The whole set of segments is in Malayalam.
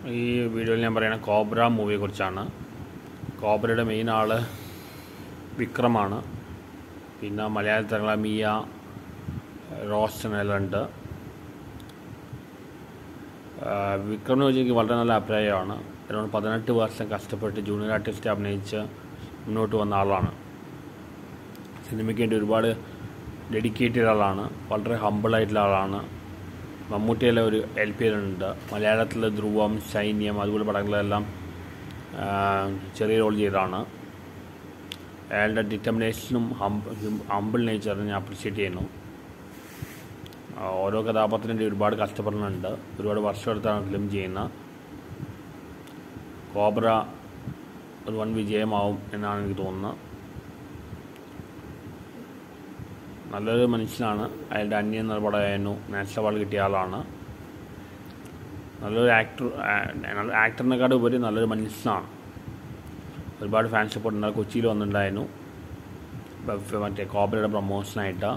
ഈ വീഡിയോയിൽ ഞാൻ പറയുന്നത് കോബ്ര മൂവിയെ കുറിച്ചാണ് കോബ്രയുടെ മെയിൻ ആള് വിക്രമാണ് പിന്നെ മലയാളത്തിലുള്ള മിയ റോഷൻ എല്ലാം ഉണ്ട് വിക്രമിനെ വെച്ച് എനിക്ക് വളരെ നല്ല അഭിപ്രായമാണ് അരൗണ്ട് പതിനെട്ട് വർഷം കഷ്ടപ്പെട്ട് ജൂനിയർ ആർട്ടിസ്റ്റ് അഭിനയിച്ച് മുന്നോട്ട് വന്ന ആളാണ് സിനിമയ്ക്ക് വേണ്ടി ഒരുപാട് ഡെഡിക്കേറ്റ് ചെയ്ത ആളാണ് വളരെ ഹമ്പിളായിട്ടുള്ള ആളാണ് മമ്മൂട്ടിയിലെ ഒരു എൽ പി ഉണ്ട് മലയാളത്തിലെ ധ്രുവം സൈന്യം അതുപോലെ പടങ്ങളെല്ലാം ചെറിയ റോൾ ചെയ്തതാണ് അയാളുടെ ഡിറ്റർമിനേഷനും ഹമ്പിൾ നേച്ചറിനെ ഞാൻ അപ്രിഷ്യേറ്റ് ചെയ്യുന്നു ഓരോ കഥാപാത്രത്തിൻ്റെ ഒരുപാട് കഷ്ടപ്പെടുന്നുണ്ട് ഒരുപാട് വർഷം എടുത്താണ് ഫിലിം ചെയ്യുന്ന കോബ്ര ഒരു വൻ വിജയമാവും എന്നാണ് എനിക്ക് തോന്നുന്നത് നല്ലൊരു മനുഷ്യനാണ് അയാളുടെ അന്യം എന്ന പടമായിരുന്നു നാഷണൽ അവാർഡ് കിട്ടിയ ആളാണ് നല്ലൊരു ആക്ടർ ആക്ടറിനെക്കാളും ഉപരി നല്ലൊരു മനുഷ്യനാണ് ഒരുപാട് ഫാൻ സപ്പോർട്ട് ഉണ്ട് കൊച്ചിയിൽ വന്നിട്ടുണ്ടായിരുന്നു മറ്റേ കോബ്രയുടെ പ്രൊമോഷനായിട്ട്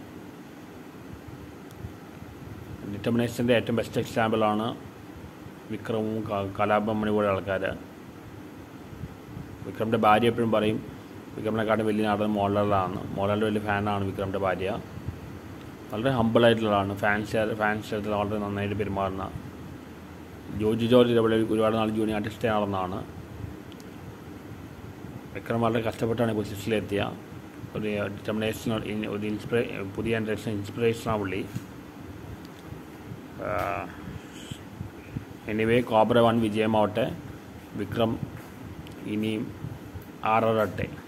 ഡിറ്റർമിനേഷൻ്റെ ഏറ്റവും ബെസ്റ്റ് എക്സാമ്പിളാണ് വിക്രമും കലാപമണി പോലെ ആൾക്കാർ വിക്രമിൻ്റെ ഭാര്യ എപ്പോഴും പറയും വിക്രമിനെക്കാട്ടും വലിയ നടൻ മോഹൻലാലാണ് മോഹൻലാലിൻ്റെ വലിയ ഫാനാണ് വിക്രമിൻ്റെ ഭാര്യ വളരെ ഹമ്പിളായിട്ടുള്ളതാണ് ഫാൻസ് ഫാൻസ് അടുത്ത് വളരെ നന്നായിട്ട് പെരുമാറുന്ന ജോർജ് ജോർജ് ഇതേപോലെ ഒരുപാട് നാൾ ജൂനിയർ ആർട്ടിസ്റ്റ് നടന്നതാണ് വിക്രം വളരെ കഷ്ടപ്പെട്ടാണ് പൊസിഷനിലെത്തിയ ഒരു ഡിറ്റർമിനേഷൻ ഒരു ഇൻസ്പിറേ പുതിയ ജനറേഷൻ ഇൻസ്പിറേഷനാണ് പുള്ളി എനിവേ കോബ്ര വൺ വിജയമാവട്ടെ വിക്രം ഇനിയും ആറരട്ടെ